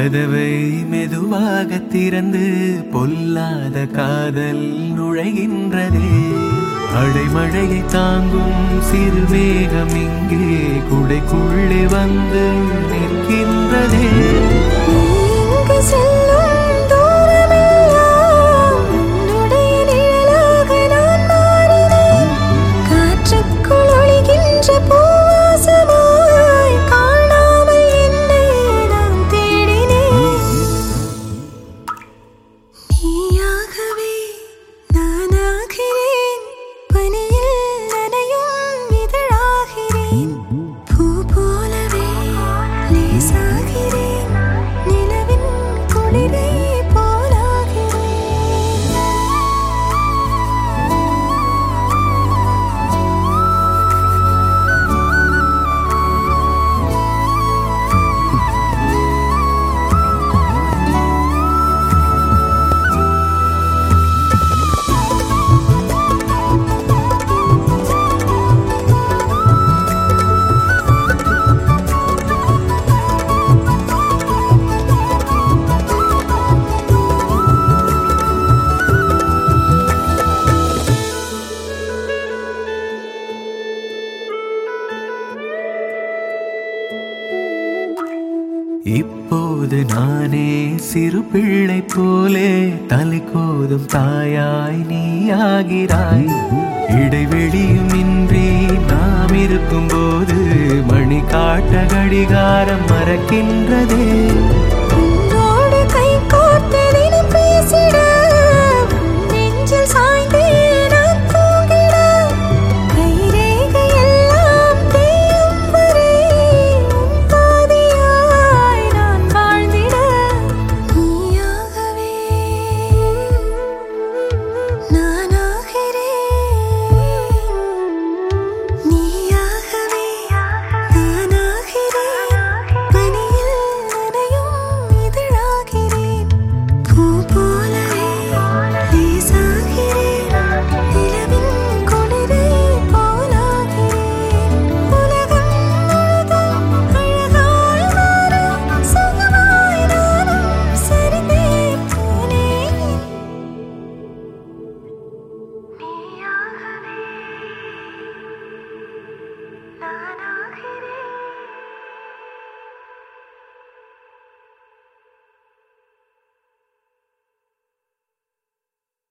கதவை மெதுவாக திறந்து பொல்லாத காதல் நுழைகின்றதே அடைமழையை தாங்கும் சிறு மேகம் இங்கே குடைக்குள்ளே வந்து நிற்கின்றதே எங்கு செல்லும் தூரமெல்லாம் உன்னுடைய நிழலாக நான் மாறினேன் காற்றுக்குள் ஒளிகின்ற பூவாசமாய் காணாமல் என்னை நான் தேடினேன் நீயாகவே நானாகிறேன் பனியில் நனையும் இதழாகிறேன் பூ போலவே லேசாகிறேன் நிலவின் குளிரை போலாகிறேன் இப்போது நானே சிறு பிள்ளை போலே தலை கோதும் தாயாய் நீயாகிறாய் இடைவெளியும் இன்றி நாம் இருக்கும்போது மணி காட்ட கடிகாரம் மறக்கின்றதே